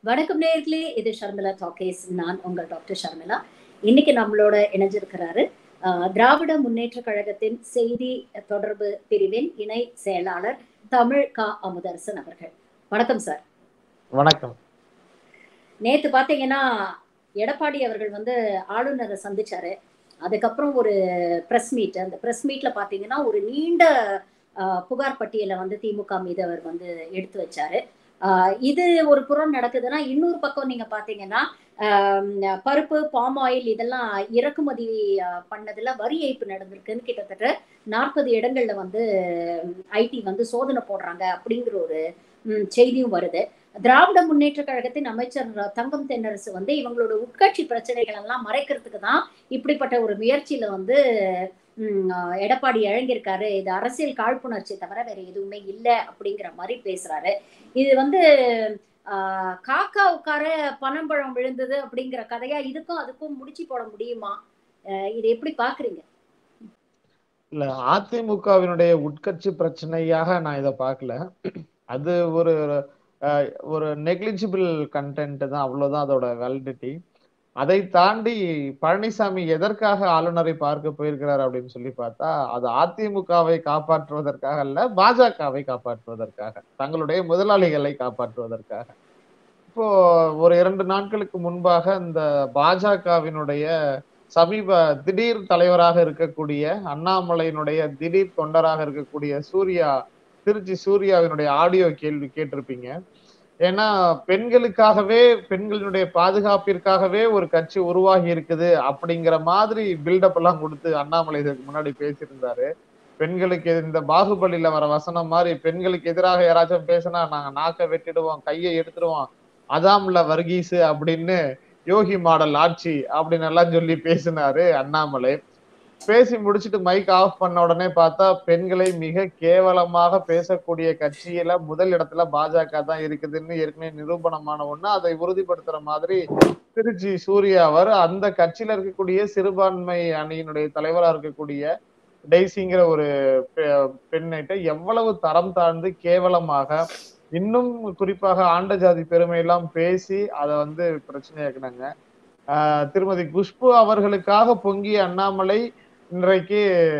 வணக்கம் நேர்களே இது ஷர்மிளா டாக்கேஸ் நான் உங்கள் டாக்டர் ஷர்மிளா இன்னைக்கு நம்மளோட இணைஞ்சிருக்கிறாரு ஆஹ், திராவிட முன்னேற்ற கழகத்தின் செய்தி தொடர்பு பிரிவின் இணை செயலாளர் தமிழ் கா அமுதரசன் அவர்கள் வணக்கம் சார் வணக்கம் நேத்து பாத்தீங்கன்னா எடப்பாடி அவர்கள் வந்து ஆளுநரை சந்திச்சாரு அதுக்கப்புறம் ஒரு பிரஸ் மீட் அந்த பிரஸ் மீட்ல பாத்தீங்கன்னா ஒரு நீண்ட ஆஹ், புகார் பட்டியலை வந்து திமுக மீது அவர் வந்து எடுத்து வச்சாரு ஆஹ், இது ஒரு புறம் நடக்குதுன்னா இன்னொரு பக்கம் நீங்க பாத்தீங்கன்னா ஆஹ், பருப்பு பாம் ஆயில் இதெல்லாம் இறக்குமதி ஆஹ், பண்ணதுல வரி ஏய்ப்பு நடந்திருக்குன்னு கிட்டத்தட்ட நாற்பது இடங்கள்ல வந்து ஐடி வந்து சோதனை போடுறாங்க அப்படிங்கிற ஒரு ம், செய்தியும் வருது திராவிட முன்னேற்ற கழகத்தின் அமைச்சர் தங்கம் தென்னரசு வந்து இவங்களோட உட்கட்சி பிரச்சனைகள் எல்லாம் மறைக்கிறதுக்கு தான் இப்படிப்பட்ட ஒரு முயற்சியில வந்து ம், ஆஹ், எடப்பாடி இழங்கியிருக்காரு இது அரசியல் காழ்ப்புணர்ச்சி தவிர வேற எதுவுமே இல்லை அப்படிங்கிற மாதிரி பேசுறாரு இது வந்து ஆஹ், காக்கா உட்கார பனம்பழம் விழுந்தது அப்படிங்கிற கதையா இதுக்கும் அதுக்கும் முடிச்சு போட முடியுமா ஆஹ், இது எப்படி பாக்குறீங்க இல்ல அதிமுகவினுடைய உட்கட்சி பிரச்சனையாக நான் இதை பார்க்கல அது ஒரு அஹ், ஒரு நெக்லிஜிபிள் கண்டென்ட் தான் அவ்வளவுதான் அதோட வேலிடிட்டி அதை தாண்டி பழனிசாமி எதற்காக ஆளுநரை பார்க்க போயிருக்கிறார் அப்படின்னு சொல்லி பார்த்தா அது அதிமுகவை காப்பாற்றுவதற்காக அல்ல பாஜகவை காப்பாற்றுவதற்காக தங்களுடைய முதலாளிகளை காப்பாற்றுவதற்காக இப்போ ஒரு இரண்டு நாட்களுக்கு முன்பாக இந்த பாஜகவினுடைய சமீப திடீர் தலைவராக இருக்கக்கூடிய அண்ணாமலையினுடைய திடீர் தொண்டராக இருக்கக்கூடிய சூர்யா திருச்சி சூர்யாவினுடைய ஆடியோ கேள்வி கேட்டிருப்பீங்க ஏன்னா பெண்களுக்காகவே பெண்களினுடைய பாதுகாப்பிற்காகவே ஒரு கட்சி உருவாகி இருக்குது அப்படிங்கிற மாதிரி பில்டப் எல்லாம் கொடுத்து அண்ணாமலை இதுக்கு முன்னாடி பேசியிருந்தாரு பெண்களுக்கு எதிர்- இந்த பாகுபலியில வர வசனம் மாதிரி பெண்களுக்கு எதிராக யாராச்சும் பேசினா நாங்க நாக்க வெட்டிடுவோம் கையை எடுத்துடுவோம் அதாம்ல வர்கீஸ் அப்படின்னு யோகி மாடல் ஆட்சி அப்படின்னு எல்லாம் சொல்லி பேசினாரு அண்ணாமலை பேசி முடிச்சுட்டு மைக் ஆஃப் பண்ண உடனே பார்த்தா பெண்களை மிக கேவலமாக பேசக்கூடிய கட்சியில முதல் இடத்துல பாஜக தான் இருக்குதுன்னு ஏற்கனவே நிரூபணமான ஒண்ணு அதை உறுதிப்படுத்துற மாதிரி திருச்சி சூர்யா அவர் அந்த கட்சியில இருக்கக்கூடிய சிறுபான்மை அணியினுடைய தலைவரா இருக்கக்கூடிய டெய்சிங்கிற ஒரு பெ- பெண்ணிட்ட எவ்வளவு தரம் தாழ்ந்து கேவலமாக இன்னும் குறிப்பாக ஆண்ட ஜாதி பெருமை எல்லாம் பேசி அதை வந்து பிரச்சனையாக்குனாங்க ஆஹ் திருமதி குஷ்பு அவர்களுக்காக பொங்கிய அண்ணாமலை இன்றைக்கு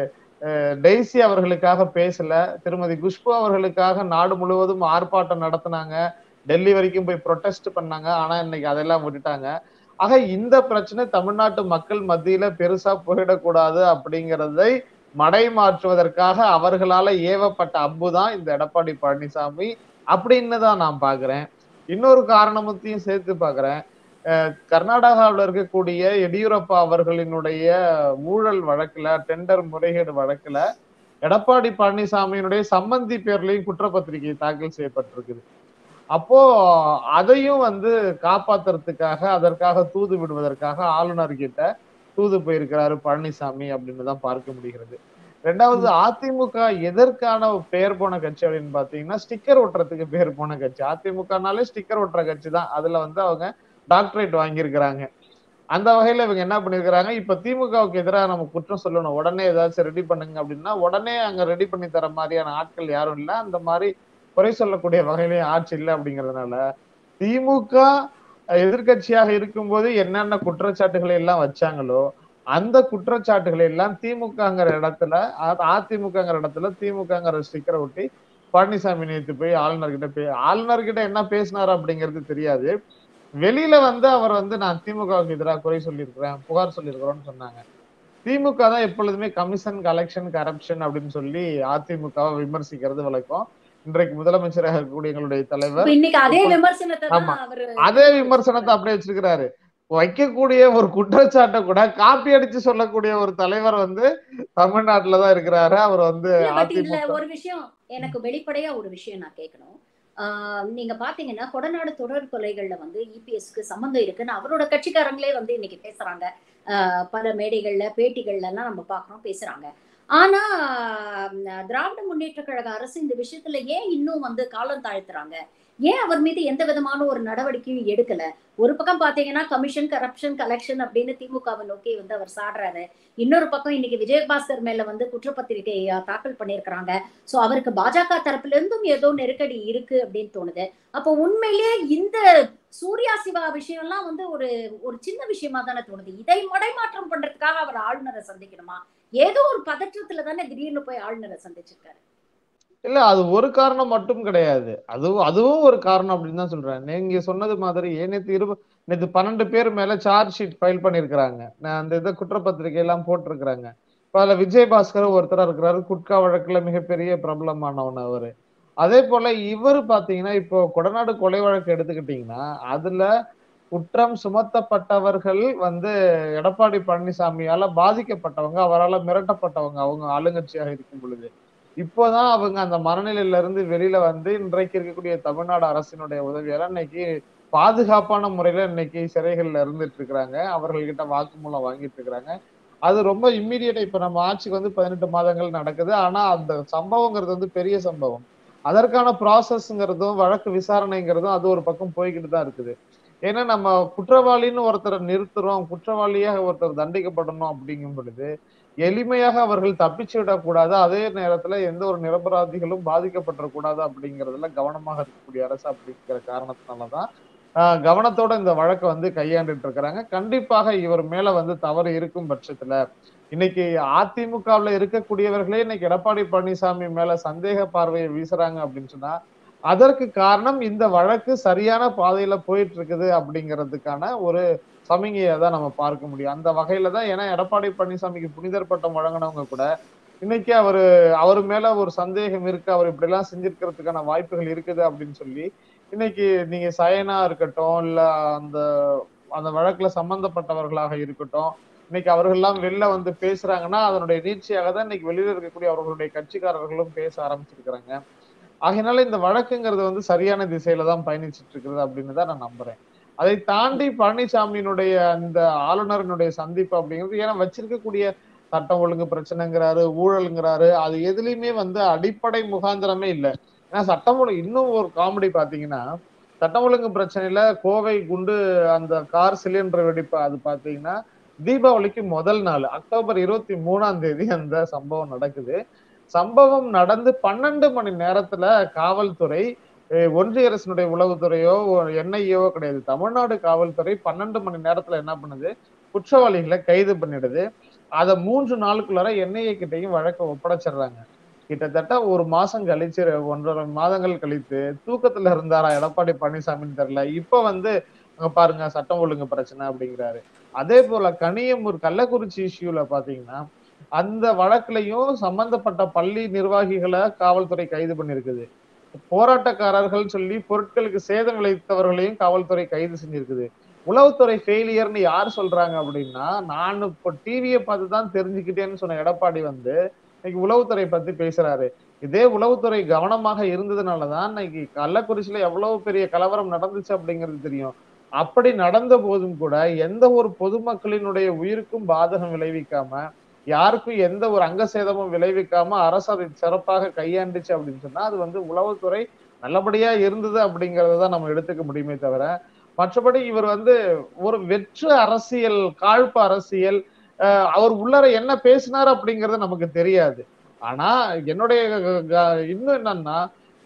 அஹ், டெய்சி அவர்களுக்காக பேசல திருமதி குஷ்பு அவர்களுக்காக நாடு முழுவதும் ஆர்ப்பாட்டம் நடத்தினாங்க டெல்லி வரைக்கும் போய் ப்ரொடெஸ்ட் பண்ணாங்க ஆனா இன்னைக்கு அதெல்லாம் விட்டுட்டாங்க ஆக இந்த பிரச்சனை தமிழ்நாட்டு மக்கள் மத்தியில பெருசா போயிடக்கூடாது அப்படிங்கிறதை மடைமாற்றுவதற்காக அவர்களால ஏவப்பட்ட அம்புதான் இந்த எடப்பாடி பழனிசாமி அப்படின்னு தான் நான் பாக்குறேன் இன்னொரு காரணமத்தையும் சேர்த்து பாக்குறேன் அஹ் கர்நாடகாவில் இருக்கக்கூடிய எடியூரப்பா அவர்களினுடைய ஊழல் வழக்குல டெண்டர் முறைகேடு வழக்குல எடப்பாடி பழனிசாமியினுடைய சம்பந்தி பேர்லயும் குற்றப்பத்திரிகை தாக்கல் செய்யப்பட்டிருக்குது அப்போ அதையும் வந்து காப்பாத்துறதுக்காக அதற்காக தூது விடுவதற்காக ஆளுநர் கிட்ட தூது போயிருக்கிறாரு பழனிசாமி அப்படின்னு தான் பார்க்க முடிகிறது ரெண்டாவது அதிமுக எதற்கான பெயர் போன கட்சி அப்படின்னு பாத்தீங்கன்னா ஸ்டிக்கர் ஒட்டுறதுக்கு பேர் போன கட்சி அதிமுகனாலே ஸ்டிக்கர் ஒட்டுற கட்சி தான் அதுல வந்து அவங்க டாக்டரேட் வாங்கியிருக்கிறாங்க அந்த வகையில இவங்க என்ன பண்ணிருக்கிறாங்க இப்ப திமுகவுக்கு எதிராக நம்ம குற்றம் சொல்லணும் உடனே ஏதாச்சும் ரெடி பண்ணுங்க அப்படின்னா உடனே அங்க ரெடி பண்ணி தர மாதிரியான ஆட்கள் யாரும் இல்ல அந்த மாதிரி குறை சொல்லக்கூடிய வகையிலேயும் ஆட்சி இல்லை அப்படிங்கறதுனால திமுக எதிர்க்கட்சியாக இருக்கும்போது என்னென்ன குற்றச்சாட்டுகளை எல்லாம் வச்சாங்களோ அந்த குற்றச்சாட்டுகளை எல்லாம் திமுகங்கிற இடத்துல அ- அதிமுகங்கிற இடத்துல திமுகங்கிற ஸ்டிக்கரை ஒட்டி பழனிசாமி நேத்து போய் ஆளுநர் கிட்ட போய் ஆளுநர் கிட்ட என்ன பேசினாரு அப்படிங்கிறது தெரியாது வெளியில வந்து அவர் வந்து நான் திமுகவுக்கு எதிராக குறை சொல்லியிருக்கிறேன் புகார் சொல்லியிருக்கிறோம்னு சொன்னாங்க திமுக தான் எப்பொழுதுமே கமிஷன் கலெக்ஷன் கரப்ஷன் அப்படின்னு சொல்லி அதிமுகவை விமர்சிக்கிறது வழக்கம் இன்றைக்கு முதலமைச்சராக இருக்கக்கூடிய எங்களுடைய தலைவர் இப்ப இன்னைக்கு அதே விமர்சனத்தை தான் ஆமா. அவரு அதே விமர்சனத்தை அப்படியே வச்சிருக்கிறாரு வைக்கக்கூடிய ஒரு குற்றச்சாட்டை கூட காப்பி அடிச்சு சொல்லக்கூடிய ஒரு தலைவர் வந்து தமிழ்நாட்டுலதான் இருக்கிறாரு அவர் வந்து இல்ல, but இதுல அதிமுக ஒரு விஷயம் எனக்கு வெளிப்படையா ஒரு விஷயம் நான் கேட்கணும் ஆஹ் நீங்க பாத்தீங்கன்னா கொடநாடு தொடர் கொலைகள்ல வந்து இபிஎஸ்க்கு சம்மந்தம் இருக்குன்னு அவரோட கட்சிக்காரங்களே வந்து இன்னைக்கு பேசுறாங்க ஆஹ் பல மேடைகள்ல பேட்டிகள்ல எல்லாம் நம்ம பாக்குறோம் பேசுறாங்க ஆனா ஆஹ் திராவிட முன்னேற்ற கழக அரசு இந்த விஷயத்துல ஏன் இன்னும் வந்து காலம் தாழ்த்துறாங்க ஏன் அவர் மீது எந்த விதமான ஒரு நடவடிக்கையும் எடுக்கல ஒரு பக்கம் பாத்தீங்கன்னா கமிஷன் கரப்ஷன் கலெக்ஷன் அப்படின்னு திமுகவை நோக்கி வந்து அவர் சாடுறாரு இன்னொரு பக்கம் இன்னைக்கு விஜயபாஸ்கர் மேல வந்து குற்றப்பத்திரிகை அஹ், தாக்கல் பண்ணியிருக்கிறாங்க சோ அவருக்கு பாஜக தரப்புல இருந்தும் ஏதோ நெருக்கடி இருக்கு அப்படின்னு தோணுது அப்போ உண்மையிலேயே இந்த சூர்யா சிவா விஷயம்லாம் வந்து ஒரு ஒரு சின்ன விஷயமா தானே தோணுது இதை மடைமாற்றம் பண்றதுக்காக அவர் ஆளுநரை சந்திக்கணுமா ஏதோ ஒரு பதற்றத்துல தானே திடீர்னு போய் ஆளுநரை சந்திச்சிருக்காரு இல்ல அது ஒரு காரணம் மட்டும் கிடையாது அதுவும் அதுவும் ஒரு காரணம் அப்படின்னு தான் சொல்றேன் நீங்க சொன்னது மாதிரி நேற்று இருபது நேற்று பன்னெண்டு பேர் மேல சார்ஜ் ஷீட் ஃபைல் பண்ணிருக்கிறாங்க நான் அந்த இதை குற்றப்பத்திரிகை எல்லாம் போட்டிருக்கிறாங்க இப்ப அதுல விஜயபாஸ்கர் ஒருத்தரா இருக்கிறாரு குட்கா வழக்குல மிகப்பெரிய பிரபலமானவன் அவரு அதே போல இவர் பாத்தீங்கன்னா இப்போ கொடநாடு கொலை வழக்கு எடுத்துக்கிட்டீங்கன்னா அதுல குற்றம் சுமத்தப்பட்டவர்கள் வந்து எடப்பாடி பழனிசாமியால பாதிக்கப்பட்டவங்க அவரால் மிரட்டப்பட்டவங்க அவங்க ஆளுங்கட்சியாக இருக்கும் பொழுது இப்போதான் அவங்க அந்த மனநிலையில இருந்து வெளியில வந்து இன்றைக்கு இருக்கக்கூடிய தமிழ்நாடு அரசினுடைய உதவியால இன்னைக்கு பாதுகாப்பான முறையில இன்னைக்கு சிறைகள்ல இருந்துட்டு இருக்கிறாங்க அவர்கள்கிட்ட வாக்குமூலம் வாங்கிட்டு இருக்கிறாங்க அது ரொம்ப இம்மிடியட்டா இப்ப நம்ம ஆட்சிக்கு வந்து பதினெட்டு மாதங்கள் நடக்குது ஆனா அந்த சம்பவங்கிறது வந்து பெரிய சம்பவம் அதற்கான ப்ராசஸ்ங்கிறதும் வழக்கு விசாரணைங்கிறதும் அது ஒரு பக்கம் போய்கிட்டு தான் இருக்குது ஏன்னா நம்ம குற்றவாளின்னு ஒருத்தரை நிறுத்துறோம் குற்றவாளியாக ஒருத்தர் தண்டிக்கப்படணும் அப்படிங்கும் பொழுது எளிமையாக அவர்கள் தப்பிச்சு விடக்கூடாது அதே நேரத்துல எந்த ஒரு நிரபராதிகளும் பாதிக்கப்படக்கூடாது அப்படிங்கிறதுல கவனமாக இருக்கக்கூடிய அரசு அப்படிங்கிற காரணத்தினாலதான் ஆஹ் கவனத்தோட இந்த வழக்கை வந்து கையாண்டுட்டு இருக்கிறாங்க கண்டிப்பாக இவர் மேல வந்து தவறு இருக்கும் பட்சத்துல இன்னைக்கு அதிமுகவுல இருக்கக்கூடியவர்களே இன்னைக்கு எடப்பாடி பழனிசாமி மேல சந்தேக பார்வையை வீசுறாங்க அப்படின்னு சொன்னா அதற்கு காரணம் இந்த வழக்கு சரியான பாதையில போயிட்டு இருக்குது அப்படிங்கிறதுக்கான ஒரு சமிகையை தான் நம்ம பார்க்க முடியும் அந்த வகையில தான் ஏன்னா எடப்பாடி பழனிசாமிக்கு புனிதர் பட்டம் வழங்கினவங்க கூட இன்னைக்கு அவரு அவர் மேல ஒரு சந்தேகம் இருக்கு அவர் இப்படி எல்லாம் செஞ்சிருக்கிறதுக்கான வாய்ப்புகள் இருக்குது அப்படின்னு சொல்லி இன்னைக்கு நீங்க சயனா இருக்கட்டும் இல்ல அந்த அந்த வழக்குல சம்பந்தப்பட்டவர்களாக இருக்கட்டும் இன்னைக்கு அவர்கள் எல்லாம் வெளில வந்து பேசுறாங்கன்னா அதனுடைய நீட்சியாக தான் இன்னைக்கு வெளியில இருக்கக்கூடிய அவர்களுடைய கட்சிக்காரர்களும் பேச ஆரம்பிச்சிருக்கிறாங்க ஆகையினால இந்த வழக்குங்கிறது வந்து சரியான திசையில தான் பயணிச்சுட்டு இருக்கிறது அப்படின்னு தான் நான் நம்புறேன் அதை தாண்டி பழனிசாமியினுடைய அந்த ஆளுநரினுடைய சந்திப்பு அப்படிங்கிறது ஏன்னா வச்சிருக்கக்கூடிய சட்டம் ஒழுங்கு பிரச்சனைங்கிறாரு ஊழலுங்கிறாரு அது எதுலையுமே வந்து அடிப்படை முகாந்திரமே இல்லை ஏன்னா சட்டம் ஒழுங்கு இன்னும் ஒரு காமெடி பாத்தீங்கன்னா சட்டம் ஒழுங்கு பிரச்சனையில கோவை குண்டு அந்த கார் சிலிண்டர் வெடிப்பு அது பாத்தீங்கன்னா தீபாவளிக்கு முதல் நாள் அக்டோபர் இருபத்தி மூணாம் தேதி அந்த சம்பவம் நடக்குது சம்பவம் நடந்து பன்னெண்டு மணி நேரத்துல காவல்துறை ஒன்றிய அரசினுடைய உளவுத்துறையோ என்ஐஏவோ கிடையாது தமிழ்நாடு காவல்துறை பன்னெண்டு மணி நேரத்துல என்ன பண்ணுது குற்றவாளிகளை கைது பண்ணிடுது அதை மூன்று நாளுக்குள்ளார என்ஐஏ கிட்டையும் வழக்க ஒப்படைச்சிடுறாங்க கிட்டத்தட்ட ஒரு மாசம் கழிச்சு ஒன்றரை மாதங்கள் கழித்து தூக்கத்துல இருந்தாரா எடப்பாடி பழனிசாமின்னு தெரியல இப்ப வந்து அங்க பாருங்க சட்டம் ஒழுங்கு பிரச்சனை அப்படிங்கிறாரு அதே போல கனியமூர் கள்ளக்குறிச்சி இஷ்யூல பாத்தீங்கன்னா அந்த வழக்குலையும் சம்பந்தப்பட்ட பள்ளி நிர்வாகிகளை காவல்துறை கைது பண்ணிருக்குது போராட்டக்காரர்கள் சொல்லி பொருட்களுக்கு சேதம் விளைவித்தவர்களையும் காவல்துறை கைது செஞ்சிருக்குது உளவுத்துறை ஃபெயிலியர்னு யார் சொல்றாங்க அப்படின்னா நான் இப்போ டிவியை பார்த்து தான் தெரிஞ்சுக்கிட்டேன்னு சொன்ன எடப்பாடி வந்து இன்னைக்கு உளவுத்துறை பத்தி பேசுறாரு இதே உளவுத்துறை கவனமாக இருந்ததுனாலதான் இன்னைக்கு கள்ளக்குறிச்சியில எவ்வளவு பெரிய கலவரம் நடந்துச்சு அப்படிங்கிறது தெரியும் அப்படி நடந்த போதும் கூட எந்த ஒரு பொதுமக்களினுடைய உயிருக்கும் பாதகம் விளைவிக்காம யாருக்கும் எந்த ஒரு அங்க சேதமும் விளைவிக்காம அரசு அதை சிறப்பாக கையாண்டுச்சு அப்படின்னு சொன்னா அது வந்து உளவுத்துறை நல்லபடியா இருந்தது அப்படிங்கறத தான் நம்ம எடுத்துக்க முடியுமே தவிர மற்றபடி இவர் வந்து ஒரு வெற்று அரசியல் காழ்ப்பு அரசியல் அவர் உள்ளர என்ன பேசினார் அப்படிங்கறது நமக்கு தெரியாது ஆனா என்னுடைய இன்னும் என்னன்னா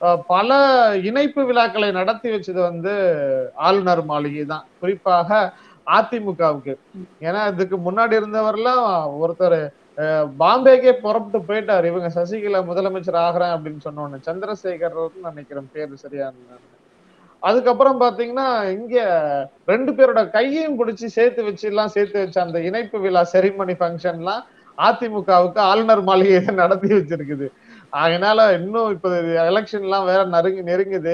பல இணைப்பு விழாக்களை நடத்தி வச்சது வந்து ஆளுநர் மாளிகை தான் குறிப்பாக அதிமுகவுக்கு ஏன்னா இதுக்கு முன்னாடி இருந்தவர்லாம் ஒருத்தர் பாம்பேக்கே புறப்பட்டு போயிட்டார் இவங்க சசிகலா முதலமைச்சர் ஆகிறேன் அப்படின்னு சொன்னோன்னு சந்திரசேகர் நினைக்கிறேன் பேரு சரியா அதுக்கப்புறம் பாத்தீங்கன்னா இங்க ரெண்டு பேரோட கையையும் பிடிச்சி சேர்த்து வச்சு எல்லாம் சேர்த்து வச்ச அந்த இணைப்பு விழா செரிமனி ஃபங்க்ஷன்லாம் அதிமுகவுக்கு ஆளுநர் மாளிகை நடத்தி வச்சிருக்குது அதனால இன்னும் இப்ப எலெக்ஷன் எல்லாம் வேற நெருங்கி நெருங்குது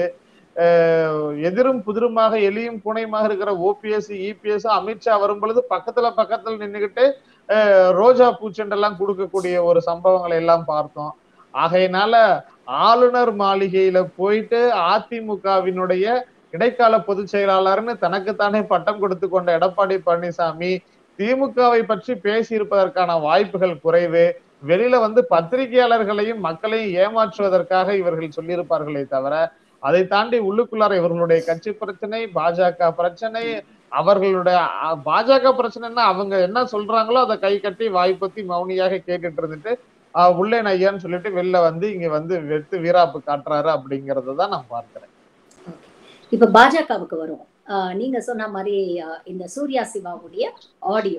எதிரும் புதிருமாக எலியும் புனையுமாக இருக்கிற ஓபிஎஸ் இபிஎஸ் அமித்ஷா வரும் பொழுது பக்கத்துல பக்கத்துல நின்றுகிட்டு ரோஜா பூச்செண்டெல்லாம் கொடுக்கக்கூடிய ஒரு சம்பவங்களை எல்லாம் பார்த்தோம் ஆகையினால ஆளுநர் மாளிகையில போயிட்டு அதிமுகவினுடைய இடைக்கால பொதுச் செயலாளர்னு தனக்குத்தானே பட்டம் கொடுத்து கொண்ட எடப்பாடி பழனிசாமி திமுகவை பற்றி பேசி இருப்பதற்கான வாய்ப்புகள் குறைவு வெளியில வந்து பத்திரிகையாளர்களையும் மக்களையும் ஏமாற்றுவதற்காக இவர்கள் சொல்லியிருப்பார்களே தவிர அதை தாண்டி உள்ளுக்குள்ளார இவர்களுடைய கட்சி பிரச்சனை பாஜக பிரச்சனை அவர்களுடைய பாஜக பிரச்சனைன்னா அவங்க என்ன சொல்றாங்களோ அதை கை கட்டி வாய்ப்பத்தி மௌனியாக கேட்டுட்டு இருந்துட்டு உள்ளே ஐயான்னு சொல்லிட்டு வெளில வந்து இங்க வந்து வெத்து வீராப்பு காட்டுறாரு அப்படிங்கறத தான் நான் பார்க்கிறேன் இப்ப பாஜகவுக்கு வரும் ஆஹ் நீங்க சொன்ன மாதிரி ஆஹ் இந்த சூர்யா சிவாவுடைய ஆடியோ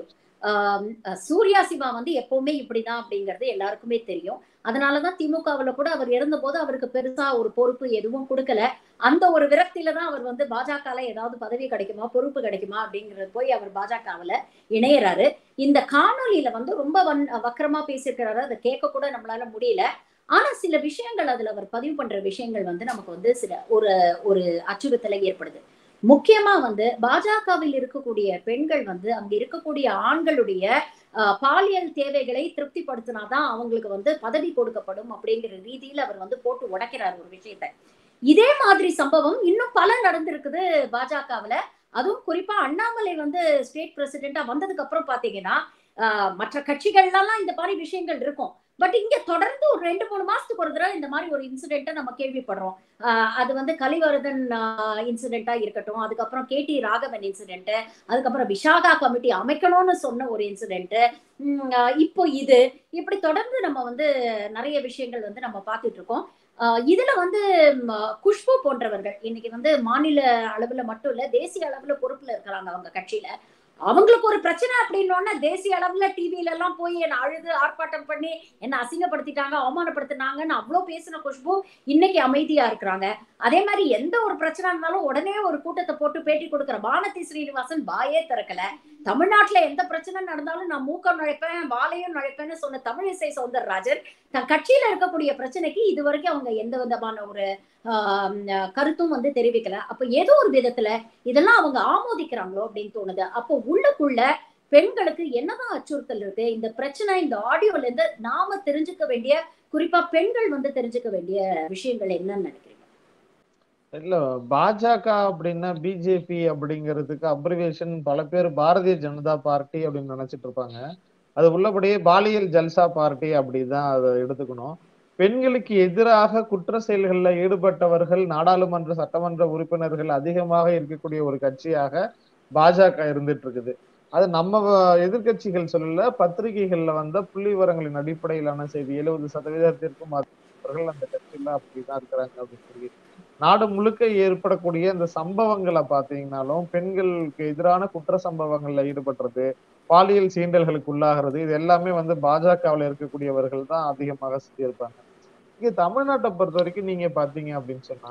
சூர்யா சிவா வந்து எப்பவுமே இப்படிதான் அப்படிங்கிறது எல்லாருக்குமே தெரியும் அதனாலதான் திமுகவுல கூட அவர் இறந்தபோது அவருக்கு பெருசா ஒரு பொறுப்பு எதுவும் கொடுக்கல அந்த ஒரு விரக்தியில தான் அவர் வந்து பாஜகல ஏதாவது பதவி கிடைக்குமா பொறுப்பு கிடைக்குமா அப்படிங்கறது போய் அவர் பாஜகவுல இணையறாரு இந்த காணொலியில வந்து ரொம்ப வன் வக்கரமா பேசியிருக்கிறாரு அதை கேட்க கூட நம்மளால முடியல ஆனா சில விஷயங்கள் அதுல அவர் பதிவு பண்ற விஷயங்கள் வந்து நமக்கு வந்து சில ஒரு ஒரு அச்சுறுத்தலை ஏற்படுது முக்கியமா வந்து பாஜகவில் இருக்கக்கூடிய பெண்கள் வந்து அங்க இருக்கக்கூடிய ஆண்களுடைய ஆஹ், பாலியல் தேவைகளை திருப்திப்படுத்தினாதான் அவங்களுக்கு வந்து பதவி கொடுக்கப்படும் அப்படிங்கிற ரீதியில் அவர் வந்து போட்டு உடைக்கிறார் ஒரு விஷயத்த இதே மாதிரி சம்பவம் இன்னும் பல நடந்திருக்குது பாஜகவுல அதுவும் குறிப்பா அண்ணாமலை வந்து ஸ்டேட் பிரசிடென்டா வந்ததுக்கு அப்புறம் பாத்தீங்கன்னா ஆஹ், மற்ற கட்சிகள்லாம் இந்த மாதிரி விஷயங்கள் இருக்கும் பட் இங்க தொடர்ந்து ஒரு ரெண்டு மூணு மாசத்துக்கு ஒரு தடவை இந்த மாதிரி ஒரு இன்சிடென்ட்டை நம்ம கேள்விப்படுறோம் ஆஹ், அது வந்து கலிவர்தன் இன்சிடென்ட்டா இருக்கட்டும் அதுக்கப்புறம் கே டி ராகவன் இன்சிடென்ட் அதுக்கப்புறம் விஷாகா கமிட்டி அமைக்கணும்னு சொன்ன ஒரு இன்சிடென்ட் இப்போ இது இப்படி தொடர்ந்து நம்ம வந்து நிறைய விஷயங்கள் வந்து நம்ம பார்த்துட்டு இருக்கோம் ஆஹ் இதுல வந்து ம், குஷ்பு போன்றவர்கள் இன்னைக்கு வந்து மாநில அளவுல மட்டும் இல்ல தேசிய அளவுல பொறுப்புல இருக்கிறாங்க அவங்க கட்சியில அவங்களுக்கு ஒரு பிரச்சனை அப்படின்னோடனே தேசிய அளவுல டிவில எல்லாம் போய் என்ன அழுது ஆர்ப்பாட்டம் பண்ணி என்ன அசிங்கப்படுத்திட்டாங்க அவமானப்படுத்தினாங்கன்னு அவ்வளோ பேசின குஷ்பு இன்னைக்கு அமைதியா இருக்கிறாங்க அதே மாதிரி எந்த ஒரு பிரச்சனை இருந்தாலும் உடனே ஒரு கூட்டத்தை போட்டு பேட்டி கொடுக்குற வானதி ஸ்ரீனிவாசன் வாயே திறக்கல தமிழ்நாட்டுல எந்த பிரச்சனை நடந்தாலும் நான் மூக்கம் நுழைப்பேன் வாலையும் நுழைப்பேன்னு சொன்ன தமிழிசை சவுந்தரராஜன் தன் கட்சியில இருக்கக்கூடிய பிரச்சனைக்கு இது வரைக்கும் அவங்க எந்த விதமான ஒரு ஆஹ், கருத்தும் வந்து தெரிவிக்கல அப்ப ஏதோ ஒரு விதத்துல இதெல்லாம் அவங்க ஆமோதிக்கிறாங்களோ அப்படின்னு தோணுது அப்போ உள்ளுக்குள்ள பெண்களுக்கு என்னதான் அச்சுறுத்தல் இருக்கு இந்த பிரச்சனை இந்த ஆடியோல இருந்து நாம தெரிஞ்சுக்க வேண்டிய குறிப்பா பெண்கள் வந்து தெரிஞ்சுக்க வேண்டிய விஷயங்கள் என்னன்னு நினைக்கிறீங்க இல்ல பாஜக அப்படின்னா பிஜேபி அப்படிங்கிறதுக்கு அப்ரிவேஷன் பல பேர் பாரதிய ஜனதா பார்ட்டி அப்படின்னு நினைச்சிட்டு இருப்பாங்க அது உள்ளபடியே பாலியல் ஜல்சா பார்ட்டி அப்படிதான் அதை எடுத்துக்கணும் பெண்களுக்கு எதிராக குற்ற செயல்களில் ஈடுபட்டவர்கள் நாடாளுமன்ற சட்டமன்ற உறுப்பினர்கள் அதிகமாக இருக்கக்கூடிய ஒரு கட்சியாக பாஜக இருந்துட்டு இருக்குது அது நம்ம வ- எதிர்க்கட்சிகள் சொல்லல பத்திரிகைகள்ல வந்த புள்ளி விவரங்களின் அடிப்படையிலான செய்தி எழுபது சதவீதத்திற்கும் அதிகமானவர்கள் அந்த கட்சியில அப்படிதான் இருக்கிறாங்க அப்படின்னு சொல்லி நாடு முழுக்க ஏற்படக்கூடிய இந்த சம்பவங்களை பார்த்தீங்கன்னாலும் பெண்களுக்கு எதிரான குற்ற சம்பவங்கள்ல ஈடுபடுறது பாலியல் சீண்டல்களுக்கு உள்ளாகிறது இது எல்லாமே வந்து பாஜகவில் இருக்கக்கூடியவர்கள் தான் அதிகமாக செஞ்சிருப்பாங்க இங்க தமிழ்நாட்டை பொறுத்த வரைக்கும் நீங்க பாத்தீங்க அப்படின்னு சொன்னா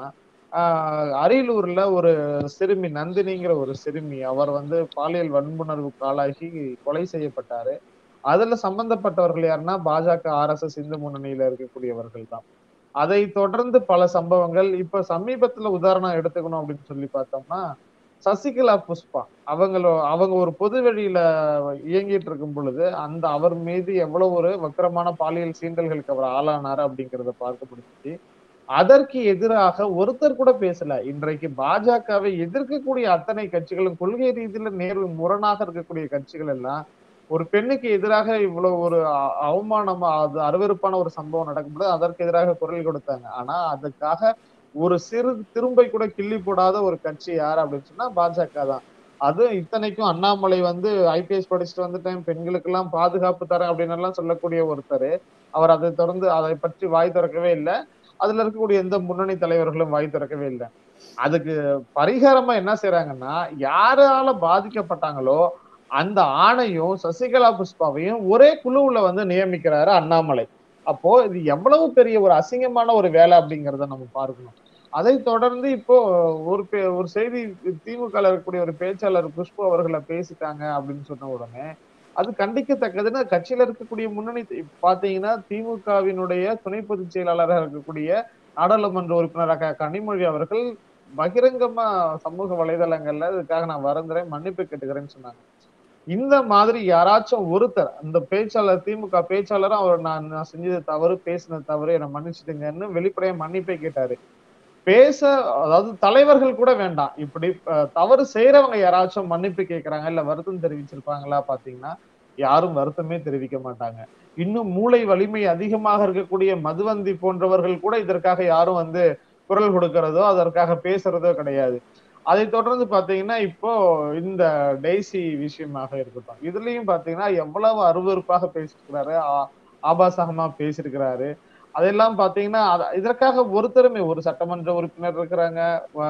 ஆஹ் அரியலூர்ல ஒரு சிறுமி நந்தினிங்கிற ஒரு சிறுமி அவர் வந்து பாலியல் வன்புணர்வுக்கு ஆளாகி கொலை செய்யப்பட்டாரு அதுல சம்பந்தப்பட்டவர்கள் யாருன்னா பாஜக ஆர்எஸ்எஸ் இந்து முன்னணியில இருக்கக்கூடியவர்கள் தான் அதை தொடர்ந்து பல சம்பவங்கள் இப்ப சமீபத்துல உதாரணம் எடுத்துக்கணும் அப்படின்னு சொல்லி பார்த்தோம்னா சசிகலா புஷ்பா அவங்களோ அவங்க ஒரு பொது வெளியில இயங்கிட்டு இருக்கும் பொழுது அந்த அவர் மீது எவ்வளவு ஒரு வக்கரமான பாலியல் சீண்டல்களுக்கு அவர் ஆளானாரு அப்படிங்கிறத பார்க்க முடிஞ்சுச்சு அதற்கு எதிராக ஒருத்தர் கூட பேசல இன்றைக்கு பாஜகவை எதிர்க்கக்கூடிய அத்தனை கட்சிகளும் கொள்கை ரீதியில நேர் முரணாக இருக்கக்கூடிய கட்சிகள் எல்லாம் ஒரு பெண்ணுக்கு எதிராக இவ்வளவு ஒரு அ- அவமானமா அது அருவருப்பான ஒரு சம்பவம் நடக்கும்போது அதற்கு எதிராக குரல் கொடுத்தாங்க ஆனா அதுக்காக ஒரு சிறு திரும்பை கூட கிள்ளி போடாத ஒரு கட்சி யார் அப்படின்னு சொன்னா பாஜக தான் அது இத்தனைக்கும் அண்ணாமலை வந்து ஐபிஎஸ் படிச்சுட்டு வந்துட்டேன் பெண்களுக்கு எல்லாம் பாதுகாப்பு தரேன் அப்படின்னு எல்லாம் சொல்லக்கூடிய ஒருத்தர் அவர் அதை தொடர்ந்து அதை பற்றி வாய் திறக்கவே இல்லை அதுல இருக்கக்கூடிய எந்த முன்னணி தலைவர்களும் வாய் திறக்கவே இல்லை அதுக்கு பரிகாரமா என்ன செய்யறாங்கன்னா யாரால பாதிக்கப்பட்டாங்களோ அந்த ஆணையும் சசிகலா புஷ்பாவையும் ஒரே குழுவுல வந்து நியமிக்கிறாரு அண்ணாமலை அப்போ இது எவ்வளவு பெரிய ஒரு அசிங்கமான ஒரு வேலை அப்படிங்கிறத நம்ம பார்க்கணும் அதை தொடர்ந்து இப்போ ஒரு பே- ஒரு செய்தி திமுக ல இருக்கக்கூடிய ஒரு பேச்சாளர் குஷ்பு அவர்களை பேசிட்டாங்க அப்படின்னு சொன்ன உடனே அது கண்டிக்கத்தக்கதுன்னு கட்சியில இருக்கக்கூடிய முன்னணி தி- பாத்தீங்கன்னா திமுகவினுடைய துணை பொதுச் செயலாளராக இருக்கக்கூடிய நாடாளுமன்ற உறுப்பினராக கனிமொழி அவர்கள் பகிரங்கமா சமூக வலைதளங்கள்ல இதுக்காக நான் வருந்துறேன் மன்னிப்பு கேட்டுக்கிறேன்னு சொன்னாங்க இந்த மாதிரி யாராச்சும் ஒருத்தர் அந்த பேச்சாளர் திமுக பேச்சாளரும் அவர் நான் நான் செஞ்சது தவறு பேசினது தவறு என்னை மன்னிச்சிடுங்கன்னு வெளிப்படையா மன்னிப்பை கேட்டாரு பேச அதாவது தலைவர்கள் கூட வேண்டாம் இப்படி அஹ், தவறு செய்யறவங்க யாராச்சும் மன்னிப்பு கேட்கறாங்க இல்ல வருத்தம் தெரிவிச்சிருப்பாங்களா பாத்தீங்கன்னா யாரும் வருத்தமே தெரிவிக்க மாட்டாங்க இன்னும் மூளை வலிமை அதிகமாக இருக்கக்கூடிய மதுவந்தி போன்றவர்கள் கூட இதற்காக யாரும் வந்து குரல் கொடுக்கறதோ அதற்காக பேசுறதோ கிடையாது அதை தொடர்ந்து பாத்தீங்கன்னா இப்போ இந்த டெய்சி விஷயமாக இருக்கட்டும் இதுலயும் பாத்தீங்கன்னா எவ்வளவு அருவருப்பாக பேசியிருக்கிறாரு ஆ- ஆபாசகமா பேசியிருக்கிறாரு அதெல்லாம் பாத்தீங்கன்னா அத- இதற்காக ஒருத்தருமே ஒரு சட்டமன்ற உறுப்பினர் இருக்கிறாங்க வ-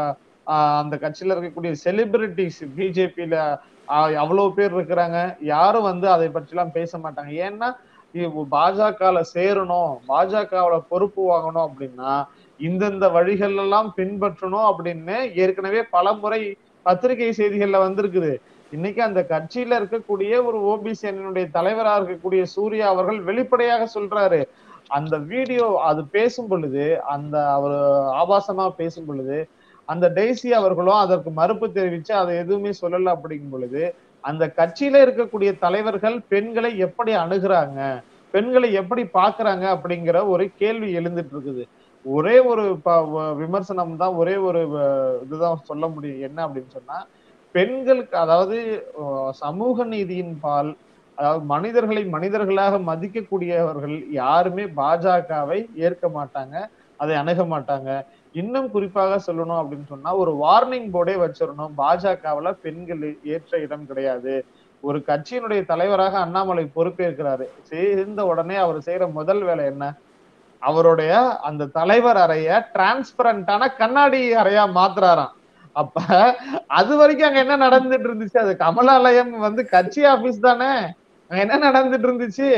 ஆஹ் அந்த கட்சியில இருக்கக்கூடிய செலிபிரிட்டிஸ் பிஜேபியில அவ்வளவு பேர் இருக்கிறாங்க யாரும் வந்து அதை பற்றிலாம் பேச மாட்டாங்க ஏன்னா பாஜகல சேரணும் பாஜகவுல பொறுப்பு வாங்கணும் அப்படின்னா இந்தந்த வழிகள் எல்லாம் பின்பற்றணும் அப்படின்னு ஏற்கனவே பல முறை பத்திரிகை செய்திகள்ல வந்திருக்குது இன்னைக்கு அந்த கட்சியில இருக்கக்கூடிய ஒரு ஓபிசி அணியினுடைய தலைவரா இருக்கக்கூடிய சூர்யா அவர்கள் வெளிப்படையாக சொல்றாரு அந்த வீடியோ அது பேசும் பொழுது அந்த அவர் ஆபாசமா பேசும் பொழுது அந்த டெய்சி அவர்களும் அதற்கு மறுப்பு தெரிவிச்சு அதை எதுவுமே சொல்லல அப்படிங்கும் பொழுது அந்த கட்சியில இருக்கக்கூடிய தலைவர்கள் பெண்களை எப்படி அணுகுறாங்க பெண்களை எப்படி பாக்குறாங்க அப்படிங்கிற ஒரு கேள்வி எழுந்துட்டு இருக்குது ஒரே ஒரு விமர்சனம் தான் ஒரே ஒரு இதுதான் சொல்ல முடியும் என்ன அப்படின்னு சொன்னா பெண்களுக்கு அதாவது சமூக நீதியின் பால் அதாவது மனிதர்களை மனிதர்களாக மதிக்கக்கூடியவர்கள் யாருமே பாஜகவை ஏற்க மாட்டாங்க அதை அணுக மாட்டாங்க இன்னும் குறிப்பாக சொல்லணும் அப்படின்னு சொன்னா ஒரு வார்னிங் போர்டே வச்சிடணும் பாஜகவுல பெண்கள் ஏற்ற இடம் கிடையாது ஒரு கட்சியினுடைய தலைவராக அண்ணாமலை பொறுப்பேற்கிறாரு சேர்ந்த உடனே அவர் செய்யற முதல் வேலை என்ன அவருடைய அந்த தலைவர் அறைய டிரான்ஸ்பரண்டான கண்ணாடி அறையா மாத்துறாராம் அப்ப அது வரைக்கும் அங்க என்ன நடந்துட்டு இருந்துச்சு அது கமலாலயம் வந்து கட்சி ஆபீஸ் தானே அங்க என்ன நடந்துட்டு இருந்துச்சு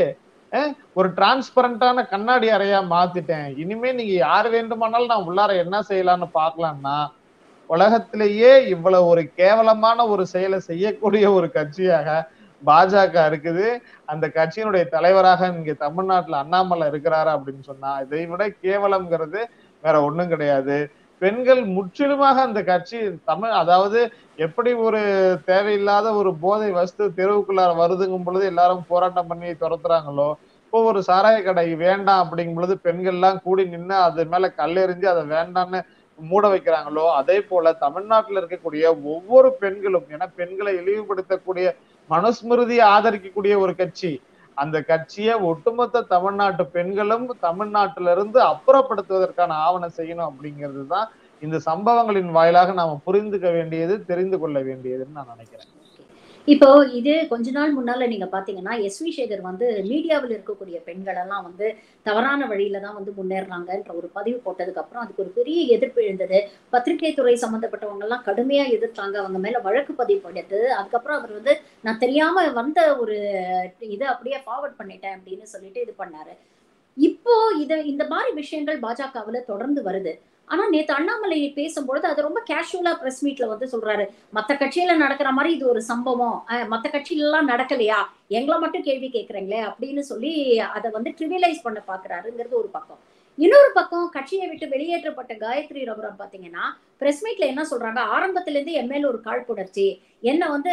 ஒரு டிரான்ஸ்பரண்டான கண்ணாடி அறையா மாத்திட்டேன் இனிமே நீங்க யார் வேண்டுமானாலும் நான் உள்ளார என்ன செய்யலாம்னு பாக்கலாம்னா உலகத்திலேயே இவ்வளவு ஒரு கேவலமான ஒரு செயலை செய்யக்கூடிய ஒரு கட்சியாக பாஜக இருக்குது அந்த கட்சியினுடைய தலைவராக இங்க தமிழ்நாட்டுல அண்ணாமலை இருக்கிறாரு அப்படின்னு சொன்னா இதை விட கேவலம்ங்கிறது வேற ஒண்ணும் கிடையாது பெண்கள் முற்றிலுமாக அந்த கட்சி தமிழ் அதாவது எப்படி ஒரு தேவையில்லாத ஒரு போதை வஸ்து தெருவுக்குள்ளார வருதுங்கும் பொழுது எல்லாரும் போராட்டம் பண்ணி துரத்துறாங்களோ இப்போ ஒரு சாராய கடை வேண்டாம் அப்படிங்கும் பொழுது பெண்கள் எல்லாம் கூடி நின்று அது மேல கல்லெறிஞ்சு அதை வேண்டாம்னு மூட வைக்கிறாங்களோ அதே போல தமிழ்நாட்டில் இருக்கக்கூடிய ஒவ்வொரு பெண்களும் ஏன்னா பெண்களை இழிவுபடுத்தக்கூடிய மனுஸ்மிருதியை ஆதரிக்கக்கூடிய ஒரு கட்சி அந்த கட்சியை ஒட்டுமொத்த தமிழ்நாட்டு பெண்களும் தமிழ்நாட்டில இருந்து அப்புறப்படுத்துவதற்கான ஆவணம் செய்யணும் அப்படிங்கிறது தான் இந்த சம்பவங்களின் வாயிலாக நாம புரிந்துக்க வேண்டியது தெரிந்து கொள்ள வேண்டியதுன்னு நான் நினைக்கிறேன் இப்போ இது கொஞ்ச நாள் முன்னால நீங்க பாத்தீங்கன்னா எஸ் வி சேகர் வந்து மீடியாவில் இருக்கக்கூடிய பெண்கள் எல்லாம் வந்து தவறான வழியில தான் வந்து முன்னேறாங்கன்ற ஒரு பதிவு போட்டதுக்கு அப்புறம் அதுக்கு ஒரு பெரிய எதிர்ப்பு எழுந்தது பத்திரிகை துறை சம்பந்தப்பட்டவங்க எல்லாம் கடுமையா எதிர்த்தாங்க அவங்க மேல வழக்கு பதிவு பண்ணிட்டு அதுக்கப்புறம் அவர் வந்து நான் தெரியாம வந்த ஒரு இதை அப்படியே ஃபார்வர்ட் பண்ணிட்டேன் அப்படின்னு சொல்லிட்டு இது பண்ணாரு இப்போ இது இந்த மாதிரி விஷயங்கள் பாஜகவுல தொடர்ந்து வருது ஆனா நேத்து அண்ணாமலை பேசும்பொழுது அது ரொம்ப கேஷுவலா பிரஸ் மீட்ல வந்து சொல்றாரு மத்த கட்சியில நடக்கிற மாதிரி இது ஒரு சம்பவம் மத்த கட்சியில எல்லாம் நடக்கலையா எங்களை மட்டும் கேள்வி கேட்கறீங்களே அப்படின்னு சொல்லி அதை வந்து ட்ரிவியலைஸ் பண்ண பாக்குறாருங்கிறது ஒரு பக்கம் இன்னொரு பக்கம் கட்சியை விட்டு வெளியேற்றப்பட்ட காயத்ரி ரகுராம் பாத்தீங்கன்னா பிரஸ் மீட்ல என்ன சொல்றாங்க ஆரம்பத்துல இருந்து என் மேல ஒரு காழ்ப்புணர்ச்சி என்ன வந்து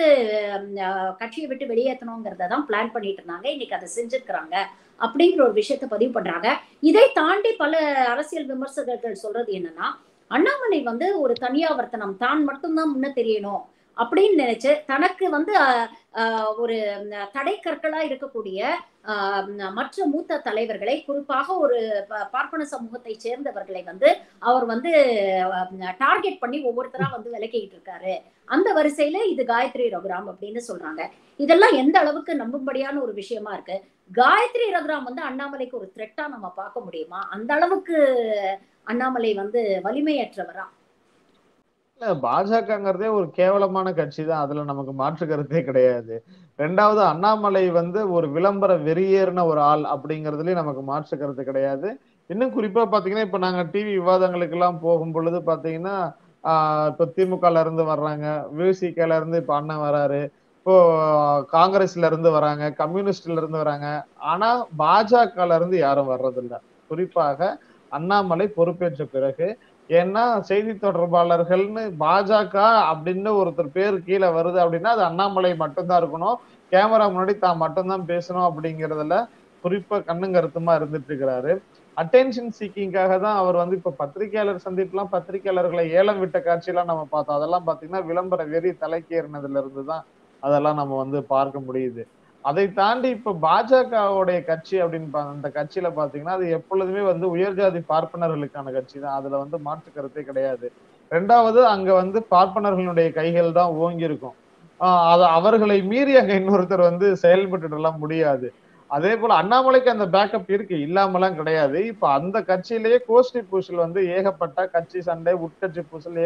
கட்சியை விட்டு வெளியேற்றணுங்கிறத தான் பிளான் பண்ணிட்டு இருந்தாங்க இன்னைக்கு அதை செஞ்சிருக்கிறாங்க அப்படிங்கிற ஒரு விஷயத்த பதிவு பண்றாங்க இதை தாண்டி பல அரசியல் விமர்சகர்கள் சொல்றது என்னன்னா அண்ணாமலை வந்து ஒரு தனியாவர்த்தனம் தான் மட்டும்தான் முன்ன தெரியணும் அப்படின்னு நினைச்சு தனக்கு வந்து ஒரு தடை கற்களா இருக்கக்கூடிய மற்ற மூத்த தலைவர்களை குறிப்பாக ஒரு பார்ப்பன சமூகத்தை சேர்ந்தவர்களை வந்து அவர் வந்து டார்கெட் பண்ணி ஒவ்வொருத்தரா வந்து விலக்கிட்டு இருக்காரு அந்த வரிசையில இது காயத்ரி ரகுராம் அப்படின்னு சொல்றாங்க இதெல்லாம் எந்த அளவுக்கு நம்பும்படியான ஒரு விஷயமா இருக்கு காயத்ரி ரகுராம் வந்து அண்ணாமலைக்கு ஒரு த்ரெட்டா நம்ம பார்க்க முடியுமா அந்த அளவுக்கு அண்ணாமலை வந்து வலிமையற்றவரா இல்ல பாஜகங்கிறதே ஒரு கேவலமான கட்சி தான் அதுல நமக்கு மாற்று கருத்தே கிடையாது ரெண்டாவது அண்ணாமலை வந்து ஒரு விளம்பர வெறியேறின ஒரு ஆள் அப்படிங்கிறதுலயும் நமக்கு மாற்று கருத்து கிடையாது இன்னும் குறிப்பா பாத்தீங்கன்னா இப்ப நாங்க டிவி விவாதங்களுக்கு எல்லாம் போகும் பொழுது பாத்தீங்கன்னா ஆஹ் இப்ப திமுகல இருந்து வர்றாங்க விசிகல இருந்து இப்ப அண்ணன் வராரு இப்போ காங்கிரஸ்ல இருந்து வராங்க கம்யூனிஸ்ட்ல இருந்து வராங்க ஆனா பாஜகல இருந்து யாரும் வர்றதில்ல குறிப்பாக அண்ணாமலை பொறுப்பேற்ற பிறகு ஏன்னா செய்தி தொடர்பாளர்கள்னு பாஜக அப்படின்னு ஒருத்தர் பேர் கீழே வருது அப்படின்னா அது அண்ணாமலை மட்டும்தான் இருக்கணும் கேமரா முன்னாடி தான் மட்டும்தான் பேசணும் அப்படிங்கிறதுல குறிப்பா கண்ணும் கருத்துமா இருந்துட்டு இருக்கிறாரு அட்டென்ஷன் சீக்கிங்காக தான் அவர் வந்து இப்ப பத்திரிகையாளர் சந்திப்புலாம் பத்திரிகையாளர்களை ஏலம் விட்ட காட்சியெல்லாம் நம்ம பார்த்தோம் அதெல்லாம் பாத்தீங்கன்னா விளம்பர வெறி தலைக்கேறினதுல இருந்து தான் அதெல்லாம் நம்ம வந்து பார்க்க முடியுது அதை தாண்டி இப்ப பாஜகவுடைய கட்சி அப்படின்னு அந்த கட்சியில பாத்தீங்கன்னா அது எப்பொழுதுமே வந்து உயர்ஜாதி பார்ப்பனர்களுக்கான கட்சி தான் அதுல வந்து மாற்று கருத்தே கிடையாது ரெண்டாவது அங்க வந்து பார்ப்பனர்களுடைய கைகள் தான் ஓங்கி இருக்கும் ஆஹ் அது அவர்களை மீறி அங்க இன்னொருத்தர் வந்து செயல்பட்டு எல்லாம் முடியாது அதே போல அண்ணாமலைக்கு அந்த பேக்கப் இருக்கு இல்லாமலாம் கிடையாது இப்ப அந்த கட்சியிலேயே கோஷ்டி பூசல் வந்து ஏகப்பட்ட கட்சி சண்டை உட்கட்சி பூசல் ஏக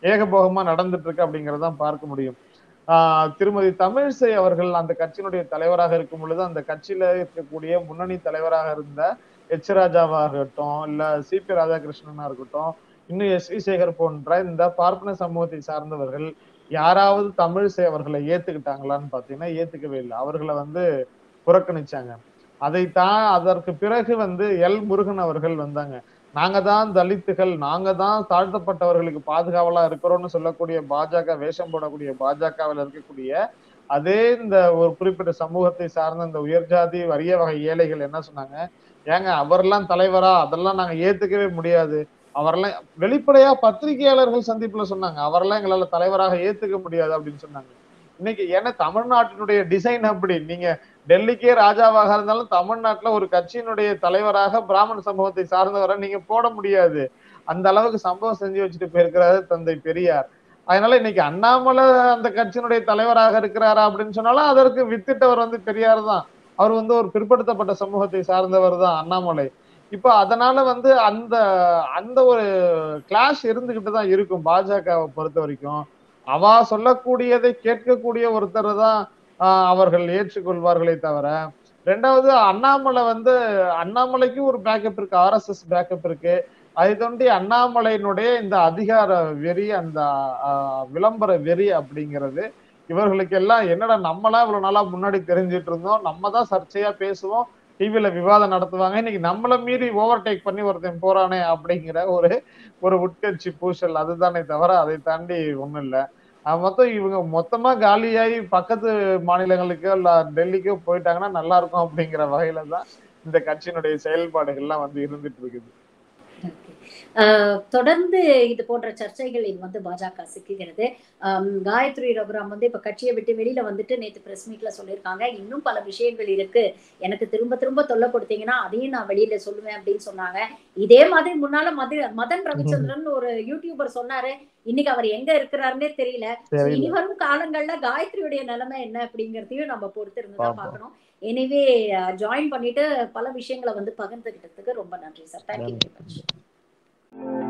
ஏகபோகமா நடந்துட்டு இருக்கு அப்படிங்கறதான் பார்க்க முடியும் ஆஹ் திருமதி தமிழிசை அவர்கள் அந்த கட்சியினுடைய தலைவராக இருக்கும் பொழுது அந்த கட்சியில இருக்கக்கூடிய முன்னணி தலைவராக இருந்த எச் ராஜாவாகட்டும் இல்ல சி பி ராதாகிருஷ்ணனா இருக்கட்டும் இன்னும் எஸ் வி சேகர் போன்ற இந்த பார்ப்பன சமூகத்தை சார்ந்தவர்கள் யாராவது தமிழிசை அவர்களை ஏத்துக்கிட்டாங்களான்னு பாத்தீங்கன்னா ஏத்துக்கவே இல்லை அவர்களை வந்து புறக்கணிச்சாங்க அதைத்தான் அதற்கு பிறகு வந்து எல் முருகன் அவர்கள் வந்தாங்க நாங்க தான் தலித்துகள் நாங்க தான் தாழ்த்தப்பட்டவர்களுக்கு பாதுகாவலா இருக்கிறோம்னு சொல்லக்கூடிய பாஜக வேஷம் போடக்கூடிய பாஜகவில் இருக்கக்கூடிய அதே இந்த ஒரு குறிப்பிட்ட சமூகத்தை சார்ந்த இந்த உயர்ஜாதி வறிய வகை ஏழைகள் என்ன சொன்னாங்க ஏங்க அவரெல்லாம் தலைவரா அதெல்லாம் நாங்க ஏத்துக்கவே முடியாது அவரெல்லாம் வெளிப்படையா பத்திரிகையாளர்கள் சந்திப்புல சொன்னாங்க அவரெல்லாம் எங்களால தலைவராக ஏத்துக்க முடியாது அப்படின்னு சொன்னாங்க இன்னைக்கு ஏன்னா தமிழ்நாட்டினுடைய டிசைன் அப்படி நீங்க டெல்லிக்கே ராஜாவாக இருந்தாலும் தமிழ்நாட்டுல ஒரு கட்சியினுடைய தலைவராக பிராமண சமூகத்தை சார்ந்தவரை நீங்க போட முடியாது அந்த அளவுக்கு சம்பவம் செஞ்சு வச்சுட்டு போயிருக்கிறாரு தந்தை பெரியார் அதனால இன்னைக்கு அண்ணாமலை அந்த கட்சியினுடைய தலைவராக இருக்கிறாரா அப்படின்னு சொன்னாலும் அதற்கு வித்திட்டவர் வந்து பெரியார் தான் அவர் வந்து ஒரு பிற்படுத்தப்பட்ட சமூகத்தை சார்ந்தவர் தான் அண்ணாமலை இப்ப அதனால வந்து அந்த அந்த ஒரு கிளாஷ் இருந்துகிட்டு தான் இருக்கும் பாஜகவை பொறுத்த வரைக்கும் அவா சொல்லக்கூடியதை கேட்கக்கூடிய ஒருத்தர் தான் ஆஹ் அவர்கள் ஏற்றுக்கொள்வார்களே தவிர ரெண்டாவது அண்ணாமலை வந்து அண்ணாமலைக்கு ஒரு பேக்கப் இருக்கு ஆர்எஸ்எஸ் பேக்கப் இருக்கு அதை தோண்டி அண்ணாமலையினுடைய இந்த அதிகார வெறி அந்த ஆஹ், விளம்பர வெறி அப்படிங்கிறது இவர்களுக்கு எல்லாம் என்னடா நம்மளாம் இவ்வளவு நாளா முன்னாடி தெரிஞ்சிட்டு இருந்தோம் நம்ம தான் சர்ச்சையா பேசுவோம் டிவில விவாதம் நடத்துவாங்க இன்னைக்கு நம்மள மீறி ஓவர்டேக் பண்ணி ஒருத்தன் போறானே அப்படிங்கிற ஒரு ஒரு உட்கட்சி பூசல் அதுதானே தவிர அதை தாண்டி ஒண்ணும் இல்ல ஆஹ் மொத்தம் இவங்க மொத்தமா காலியாகி பக்கத்து மாநிலங்களுக்கோ இல்ல டெல்லிக்கோ போயிட்டாங்கன்னா நல்லா இருக்கும் அப்படிங்கிற வகையில தான் இந்த கட்சியினுடைய செயல்பாடுகள்லாம் வந்து இருந்துட்டு இருக்குது ஆஹ் தொடர்ந்து இது போன்ற சர்ச்சைகளில் வந்து பாஜக சிக்குகிறது ஆம், காயத்ரி ரகுராம் வந்து இப்ப கட்சியை விட்டு வெளியில வந்துட்டு நேத்து பிரஸ் மீட்ல சொல்லியிருக்காங்க இன்னும் பல விஷயங்கள் இருக்கு எனக்கு திரும்ப திரும்ப தொல்லை கொடுத்தீங்கன்னா அதையும் நான் வெளியில சொல்லுவேன் அப்படின்னு சொன்னாங்க இதே மாதிரி முன்னால மது மதன் ரவிச்சந்திரன் ஒரு யூடியூபர் சொன்னாரு இன்னைக்கு அவர் எங்க இருக்கிறாருன்னே தெரியல So, தெரியல. இனி வரும் காலங்கள்ல காயத்ரியுடைய நிலைமை என்ன அப்படிங்கறதையும் நம்ம பொறுத்து இருந்து தான் பார்ப்போம். பார்க்கணும் எனிவே ஜாயின் பண்ணிட்டு பல விஷயங்களை வந்து பகிர்ந்துகிட்டதுக்கு ரொம்ப நன்றி சார் தேங்க்யூ வெரி மச்